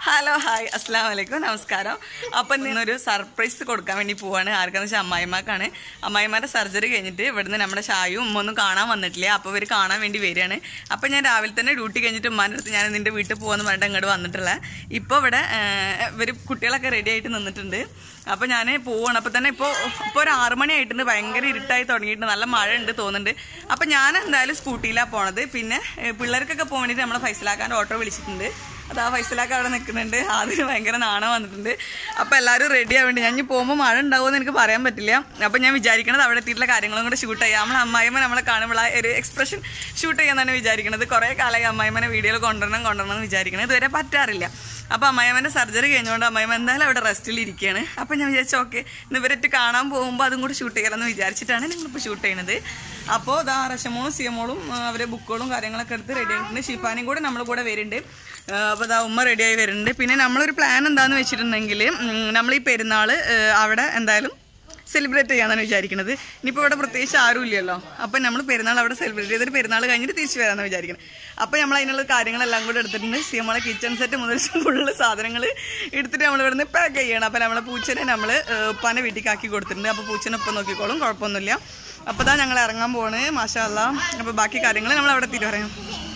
Hello hi അസ്സാം വലൈക്കും നമസ്കാരം അപ്പം ഇന്നൊരു സർപ്രൈസ് കൊടുക്കാൻ വേണ്ടി പോവാണ് ആർക്കാന്ന് വെച്ചാൽ അമ്മായിമാക്കാണ് അമ്മായിമാരുടെ സർജറി കഴിഞ്ഞിട്ട് ഇവിടുന്ന് നമ്മുടെ ഷായും ഉമ്മ ഒന്നും കാണാൻ വന്നിട്ടില്ല അപ്പോൾ ഇവർ കാണാൻ വേണ്ടി വരികയാണ് അപ്പം ഞാൻ രാവിലെ തന്നെ ഡ്യൂട്ടി കഴിഞ്ഞിട്ട് ഉമ്മാൻ്റെ അടുത്ത് ഞാൻ നിൻ്റെ വീട്ടിൽ പോകാമെന്ന് പറഞ്ഞിട്ട് അങ്ങോട്ട് വന്നിട്ടുള്ള ഇപ്പോൾ ഇവിടെ ഇവർ കുട്ടികളൊക്കെ റെഡി ആയിട്ട് നിന്നിട്ടുണ്ട് അപ്പോൾ ഞാൻ പോവാണ് അപ്പോൾ തന്നെ ഇപ്പോൾ ഇപ്പോൾ ഒരു ആറ് മണി ആയിട്ടുണ്ട് ഭയങ്കര ഇരുട്ടായി തുടങ്ങിയിട്ട് നല്ല മഴ ഉണ്ട് തോന്നുന്നുണ്ട് അപ്പോൾ ഞാൻ എന്തായാലും സ്കൂട്ടിയിലാണ് പോണത് പിന്നെ ഏഹ്, പിള്ളേർക്കൊക്കെ പോകാൻ വേണ്ടിയിട്ട് നമ്മളെ ഫൈസലാക്കാൻ്റെ ഓട്ടോ വിളിച്ചിട്ടുണ്ട് അത് ആ ഫൈസലാക്ക അവിടെ നിൽക്കുന്നുണ്ട് അതിന് ഭയങ്കര നാണം വന്നിട്ടുണ്ട് അപ്പോൾ എല്ലാവരും റെഡി ആവേണ്ടി ഞാൻ ഇനി പോകുമ്പോൾ മഴ ഉണ്ടാവുമെന്ന് എനിക്ക് പറയാൻ പറ്റില്ല അപ്പോൾ ഞാൻ വിചാരിക്കണത് അവിടെ എത്തിയിട്ടുള്ള കാര്യങ്ങളും കൂടെ ഷൂട്ട് ചെയ്യാം നമ്മളെ അമ്മായിമ്മ നമ്മളെ കാണുമ്പോൾ ആ ഒരു എക്സ്പ്രഷൻ ഷൂട്ട് ചെയ്യാന്നാണ് വിചാരിക്കുന്നത് കുറേ കാലമായി അമ്മായിമ്മനെ വീഡിയോയിൽ കൊണ്ടുവരണം കൊണ്ടുവരണം എന്ന് വിചാരിക്കുന്നത് ഇതുവരെ പറ്റാറില്ല അപ്പോൾ അമ്മായിമ്മൻ്റെ സർജറി കഴിഞ്ഞുകൊണ്ട് അമ്മായിമ്മ എന്തായാലും അവിടെ റെസ്റ്റിൽ ഇരിക്കുകയാണ് അപ്പോൾ ഞാൻ വിചാരിച്ചു ഓക്കെ ഇന്ന് ഇവരറ്റ് കാണാൻ പോകുമ്പോൾ അതും കൂടി ഷൂട്ട് ചെയ്യാമെന്ന് വിചാരിച്ചിട്ടാണ് ഞങ്ങളിപ്പോൾ ഷൂട്ട് ചെയ്യുന്നത് അപ്പോൾ ഇതാ റഷമോളും സിയമോളും ആ, അവരെ ബുക്കുകളും കാര്യങ്ങളൊക്കെ എടുത്ത് റെഡി ആയിട്ടുണ്ട് ഷിഫാനും കൂടെ നമ്മുടെ കൂടെ വരുന്നുണ്ട് അപ്പോൾ ഇതാ ഉമ്മ റെഡിയായി വരുന്നുണ്ട് പിന്നെ നമ്മളൊരു പ്ലാൻ എന്താണെന്ന് വെച്ചിട്ടുണ്ടെങ്കിൽ നമ്മൾ ഈ പെരുന്നാൾ അവിടെ എന്തായാലും സെലിബ്രേറ്റ് ചെയ്യാന്നാണ് വിചാരിക്കുന്നത് ഇനിയിപ്പോൾ ഇവിടെ പ്രത്യേകിച്ച് ആരും ഇല്ലല്ലോ അപ്പം നമ്മൾ പെരുന്നാൾ അവിടെ സെലിബ്രേറ്റ് ചെയ്തിട്ട് പെരുന്നാൾ കഴിഞ്ഞിട്ട് തിരിച്ചു വരാമെന്ന് വിചാരിക്കുന്നത് അപ്പോൾ നമ്മൾ അതിനുള്ള കാര്യങ്ങളെല്ലാം കൂടെ എടുത്തിട്ടുണ്ട് സി നമ്മളെ കിച്ചൺ സെറ്റ് മുതൽ ഫുള്ള് സാധനങ്ങൾ എടുത്തിട്ട് നമ്മൾ ഇവിടുന്ന് പാക്ക് ചെയ്യണം അപ്പോൾ നമ്മളെ പൂച്ചനെ നമ്മൾ ഉപ്പാനെ വീട്ടിലേക്ക് ആക്കി കൊടുത്തിട്ടുണ്ട് അപ്പോൾ പൂച്ചനെ ഒപ്പം നോക്കിക്കോളും കുഴപ്പമൊന്നുമില്ല അപ്പോൾ ഇതാ ഞങ്ങൾ ഇറങ്ങാൻ പോവാണ് മാഷാ അല്ലാ അപ്പോൾ ബാക്കി കാര്യങ്ങൾ നമ്മൾ അവിടെ എത്തിയിട്ട് പറയാം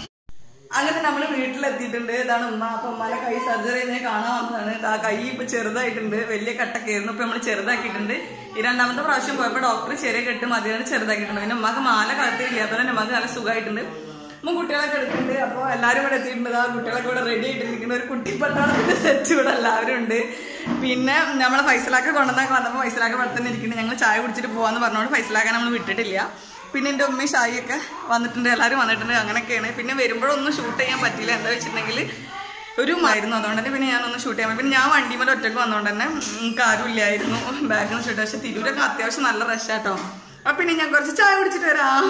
അങ്ങനെ നമ്മൾ വീട്ടിലെത്തിയിട്ടുണ്ട് ഇതാണ് ഉമ്മ അപ്പൊ ഉമ്മാനെ കൈ സർജറി കഴിഞ്ഞാൽ കാണാൻ വന്നതാണ് ആ കൈ ഇപ്പൊ ചെറുതായിട്ടുണ്ട് വലിയ കട്ടൊക്കെയായിരുന്നു ഇപ്പൊ നമ്മൾ ചെറുതാക്കിയിട്ടുണ്ട് ഈ രണ്ടാമത്തെ പ്രാവശ്യം പോയപ്പോ ഡോക്ടർ ചെറിയ കെട്ട് മതിയാണ് ചെറുതാക്കിയിട്ടുണ്ട് പിന്നെ ഉമ്മക്ക് മാല കഴുത്തില്ല അതുപോലെ തന്നെ ഉമ്മക്ക് നല്ല സുഖമായിട്ടുണ്ട് ഉമ്മ കുട്ടികളൊക്കെ എടുക്കുന്നുണ്ട് അപ്പോൾ എല്ലാവരും ഇവിടെ എത്തിയിട്ടുണ്ട് ആ കുട്ടികളൊക്കെ ഇവിടെ റെഡി ആയിട്ടിരിക്കുന്ന ഒരു കുട്ടി പട്ടാളത്തിന്റെ സെറ്റ് ഇവിടെ എല്ലാവരും ഉണ്ട് പിന്നെ നമ്മളെ ഫൈസലാക്ക കൊണ്ടുവന്നൊക്കെ വന്നപ്പോൾ ഫൈസലാക്ക ഇവിടെ തന്നെ ഇരിക്കുന്നുണ്ട് ഞങ്ങൾ ചായ കുടിച്ചിട്ട് പോകാന്ന് പറഞ്ഞുകൊണ്ട് ഫൈസലാക്ക നമ്മൾ വിട്ടിട്ടില്ല പിന്നെ എൻ്റെ ഉമ്മയും ഷായിയൊക്കെ വന്നിട്ടുണ്ട് എല്ലാവരും വന്നിട്ടുണ്ട് അങ്ങനെയൊക്കെയാണ് പിന്നെ വരുമ്പോഴൊന്നും ഷൂട്ട് ചെയ്യാൻ പറ്റില്ല എന്താ വെച്ചിട്ടുണ്ടെങ്കിൽ ഒരു മരുന്നു അതുകൊണ്ട് തന്നെ പിന്നെ ഞാനൊന്ന് ഷൂട്ട് ചെയ്യാൻ പറ്റും. പിന്നെ ഞാൻ വണ്ടിമേൽ ഒറ്റക്ക് വന്നതുകൊണ്ട് തന്നെ എനിക്ക് ആരും ഇല്ലായിരുന്നു ബാഗിൽ ഷൂട്ട് പക്ഷെ തിരൂരൊക്കെ അത്യാവശ്യം നല്ല റഷാട്ടോ അപ്പം പിന്നെ ഞാൻ കുറച്ച് ചായ കുടിച്ചിട്ട് വരാം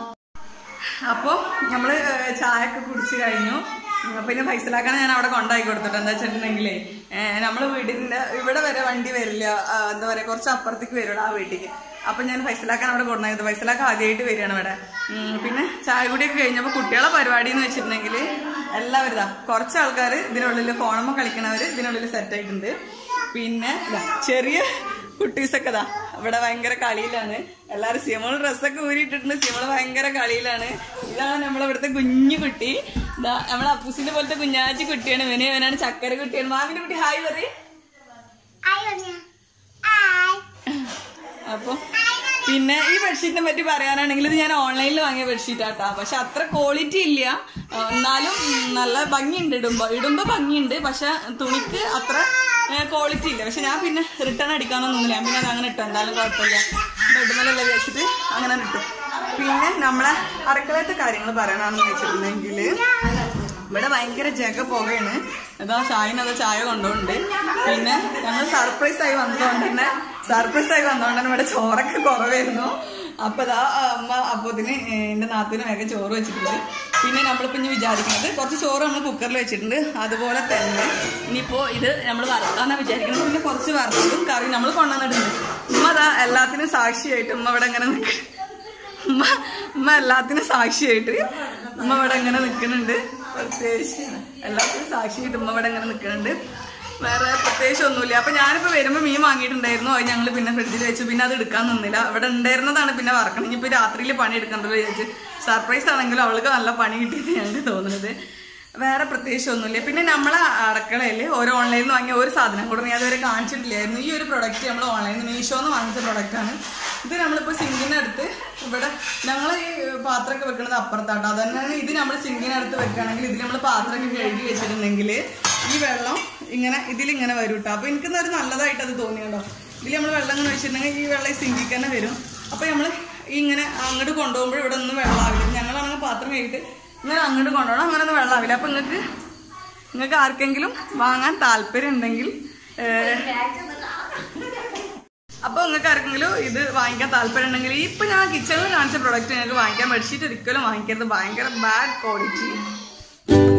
അപ്പോൾ നമ്മൾ ചായ ഒക്കെ കുടിച്ച് കഴിഞ്ഞു പിന്നെ ഫൈസലാക്കാണ് ഞാൻ അവിടെ കൊണ്ടാക്കി കൊടുത്തിട്ട് എന്താ വെച്ചിട്ടുണ്ടെങ്കിലേ നമ്മൾ വീടിൻ്റെ ഇവിടെ വരെ വണ്ടി വരില്ല ആ, എന്താ പറയുക കുറച്ച് അപ്പുറത്തേക്ക് വരുള്ളൂ ആ വീട്ടിലേക്ക് അപ്പം ഞാൻ ഫൈസലാക്കാൻ അവിടെ കൊണ്ടുവന്നത് ഫൈസലാക്ക ആദ്യമായിട്ട് വരികയാണ് ഇവിടെ ഉം, പിന്നെ ചായ കുടിയൊക്കെ കഴിഞ്ഞപ്പോൾ കുട്ടികളെ പരിപാടി എന്ന് വെച്ചിട്ടുണ്ടെങ്കിൽ എല്ലാവരും ഇതാ കുറച്ച് ആൾക്കാർ ഇതിനുള്ളിൽ ഫോണമ്മ കളിക്കണവർ ഇതിനുള്ളിൽ സെറ്റ് ആയിട്ടുണ്ട് പിന്നെ ഇതാ ചെറിയ കുട്ടീസൊക്കെ ഇതാ ഇവിടെ ഭയങ്കര കളിയിലാണ് എല്ലാവരും സിയമോള് ഡ്രസ്സൊക്കെ ഊരിയിട്ടിട്ടുണ്ട് സിയമോള് ഭയങ്കര കളിയിലാണ് ഇതാണ് നമ്മളെ ഇവിടുത്തെ കുഞ്ഞു കുട്ടി ഇതാ നമ്മളെ അപ്പൂസിന്റെ പോലത്തെ കുഞ്ഞാച്ചി കുട്ടിയാണ് ഇവന് ഇവനാണ് ചക്കര കുട്ടിയാണ് മാമിന്റെ കുട്ടി ഹായ് പറയും അപ്പൊ പിന്നെ ഈ ബെഡ്ഷീറ്റിനെ പറ്റി പറയാനാണെങ്കിൽ ഇത് ഞാൻ ഓൺലൈനിൽ വാങ്ങിയ ബെഡ്ഷീറ്റ് ആട്ടാ പക്ഷെ അത്ര ക്വാളിറ്റി ഇല്ല ആ, എന്നാലും ഉം, നല്ല ഭംഗിയുണ്ട് ഇടുമ്പോ ഇടുമ്പോ ഭംഗിയുണ്ട് പക്ഷെ തുണിക്ക് അത്ര ക്വാളിറ്റി ഇല്ല പക്ഷെ ഞാൻ പിന്നെ റിട്ടേൺ അടിക്കാനൊന്നുമില്ല ഞാൻ പിന്നെ അത് അങ്ങനെ ഇട്ടു എന്തായാലും കുഴപ്പമില്ല ബെഡ്മേലല്ലേ വെച്ചിട്ട് അങ്ങനെ ഇട്ടു പിന്നെ നമ്മളെ അടുക്കളത്തെ കാര്യങ്ങൾ പറയണമെന്ന് വെച്ചിട്ടുണ്ടെങ്കിൽ ഇവിടെ ഭയങ്കര ജഗ പുകയാണ് അതാ ഷായിന് അത് ചായ കൊണ്ടുപോകുന്നുണ്ട് പിന്നെ ഞങ്ങൾ സർപ്രൈസ് ആയി വന്നതുകൊണ്ട് തന്നെ സർപ്രൈസ് ആയി വന്നതുകൊണ്ട് തന്നെ ഇവിടെ ചോറൊക്കെ കുറവായിരുന്നു അപ്പൊ ഇതാ അമ്മ അപ്പോത്തിന് എന്റെ നാത്തിന് വേഗം ചോറ് വെച്ചിട്ടുണ്ട് പിന്നെ നമ്മളിപ്പോ ഇനി വിചാരിക്കുന്നത് കുറച്ച് ചോറ് നമ്മൾ കുക്കറിൽ വെച്ചിട്ടുണ്ട് അതുപോലെ തന്നെ ഇനിയിപ്പോ ഇത് നമ്മൾ വറുക്കാന്നാ വിചാരിക്കുന്നത് പിന്നെ കുറച്ച് വറുത്തതും കറി നമ്മൾ കൊണ്ടുവന്നിട്ടുണ്ട് ഉമ്മ അതാ എല്ലാത്തിനും സാക്ഷിയായിട്ട് ഉമ്മ ഇവിടെ ഇങ്ങനെ നിൽക്കും ഉമ്മ ഉമ്മ എല്ലാത്തിനും സാക്ഷിയായിട്ട് ഉമ്മ ഇവിടെ ഇങ്ങനെ നിൽക്കുന്നുണ്ട് പ്രത്യേകിച്ച് എല്ലാത്തിനും സാക്ഷിയായിട്ട് ഉമ്മ ഇവിടെ ഇങ്ങനെ നിൽക്കുന്നുണ്ട് വേറെ പ്രത്യേകിച്ച് ഒന്നുമില്ല അപ്പൊ ഞാനിപ്പോ വരുമ്പോ മീൻ വാങ്ങിയിട്ടുണ്ടായിരുന്നു അത് ഞങ്ങൾ പിന്നെ ഫ്രിഡ്ജിൽ വെച്ചു പിന്നെ അത് എടുക്കാൻ നിന്നില്ല ഇവിടെ ഉണ്ടായിരുന്നതാണ് പിന്നെ വറക്കണം ഇനിയിപ്പോ രാത്രിയിൽ പണി എടുക്കണ്ടല്ലോ വിചാരിച്ച് സർപ്രൈസ് ആണെങ്കിലും അവൾക്ക് നല്ല പണി കിട്ടിയത് ഞങ്ങൾക്ക് തോന്നുന്നത് വേറെ പ്രത്യേകിച്ച് ഒന്നുമില്ല പിന്നെ നമ്മളെ അടുക്കളയിൽ ഒരു ഓൺലൈനിൽ നിന്ന് വാങ്ങിയ ഒരു സാധനം കൂടെ ഞാൻ അതുവരെ കാണിച്ചിട്ടില്ലായിരുന്നു ഈ ഒരു പ്രൊഡക്റ്റ് നമ്മൾ ഓൺലൈനിൽ നിന്ന് മീഷോന്ന് വാങ്ങിച്ച പ്രൊഡക്റ്റാണ് ഇത് നമ്മളിപ്പോൾ സിങ്കിനടുത്ത് ഇവിടെ ഞങ്ങൾ ഈ പാത്രമൊക്കെ വെക്കുന്നത് അപ്പുറത്താട്ടോ അത് തന്നെയാണ് ഇത് നമ്മൾ സിങ്കിനടുത്ത് വെക്കുകയാണെങ്കിൽ ഇതിൽ നമ്മൾ പാത്രമൊക്കെ കഴുകി വെച്ചിട്ടുണ്ടെങ്കിൽ ഈ വെള്ളം ഇങ്ങനെ ഇതിലിങ്ങനെ വരും കേട്ടോ അപ്പോൾ എനിക്കൊന്നും ഒരു നല്ലതായിട്ട് അത് തോന്നിയുണ്ടോ ഇതിൽ നമ്മൾ വെള്ളം ഇങ്ങനെ വെച്ചിട്ടുണ്ടെങ്കിൽ ഈ വെള്ളം ഈ സിങ്കിൽ തന്നെ വരും അപ്പോൾ നമ്മൾ ഇങ്ങനെ അങ്ങോട്ട് കൊണ്ടുപോകുമ്പോൾ ഇവിടെ ഒന്നും വെള്ളമാവില്ല ഞങ്ങളാണെങ്കിൽ പാത്രം കഴിയിട്ട് ഇങ്ങനെ അങ്ങോട്ട് കൊണ്ടുപോകണം അങ്ങനെ ഒന്നും വെള്ളമാവില്ല അപ്പം നിങ്ങൾക്ക് നിങ്ങൾക്ക് ആർക്കെങ്കിലും വാങ്ങാൻ താല്പര്യം ഉണ്ടെങ്കിൽ അപ്പോൾ നിങ്ങൾക്ക് ആർക്കെങ്കിലും ഇത് വാങ്ങിക്കാൻ താല്പര്യം ഉണ്ടെങ്കിൽ ഇപ്പൊ ഞാൻ കിച്ചണിൽ കാണിച്ച പ്രൊഡക്റ്റ് നിങ്ങൾക്ക് വാങ്ങിക്കാൻ ബെഡ്ഷീറ്റ് ഒരിക്കലും വാങ്ങിക്കരുത് ഭയങ്കര ബാഡ് ക്വാളിറ്റി